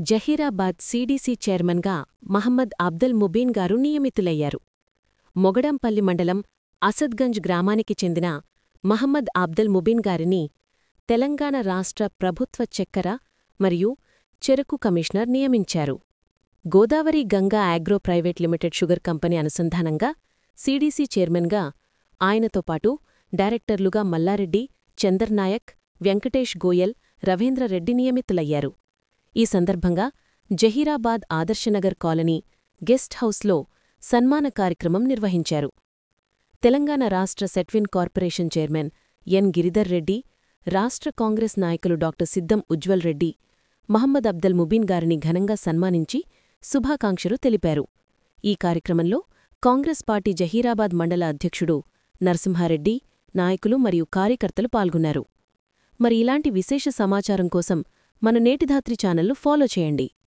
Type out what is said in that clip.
Zaheerabad CDC చైర్మన్గా మహమ్మద్ అబ్దల్ ముబీన్ గారు నియమితులయ్యారు మొగడంపల్లి మండలం అసద్గంజ్ గ్రామానికి చెందిన మహమ్మద్ అబ్దల్ ముబీన్ గారిని తెలంగాణ రాష్ట్ర ప్రభుత్వ చక్కెర మరియు చెరకు కమిషనర్ నియమించారు Godavari Ganga agro private limited sugar company అనుసంధానంగా సీడీసీ చైర్మన్గా ఆయనతో పాటు డైరెక్టర్లుగా మల్లారెడ్డి చందర్నాయక్ వెంకటేష్ గోయల్ రవీంద్రరెడ్డి నియమితులయ్యారు ఈ సందర్భంగా జహీరాబాద్ ఆదర్శనగర్ కాలనీ గెస్ట్ హౌస్లో సన్మాన కార్యక్రమం నిర్వహించారు తెలంగాణ రాష్ట్ర SETWIN corporation chairman N Giridhar Reddy రాష్ట్ర కాంగ్రెస్ నాయకులు డాక్టర్ సిద్దం ఉజ్వల్ రెడ్డి మహమ్మద్ అబ్దల్ ముబీన్ గారిని ఘనంగా సన్మానించి శుభాకాంక్షలు తెలిపారు ఈ కార్యక్రమంలో కాంగ్రెస్ పార్టీ జహీరాబాద్ మండల అధ్యక్షుడు నరసింహారెడ్డి నాయకులు మరియు కార్యకర్తలు పాల్గొన్నారు మరి ఇలాంటి విశేష సమాచారం కోసం మన నేటిధాత్రి ఛానల్ను ఫాలో చేయండి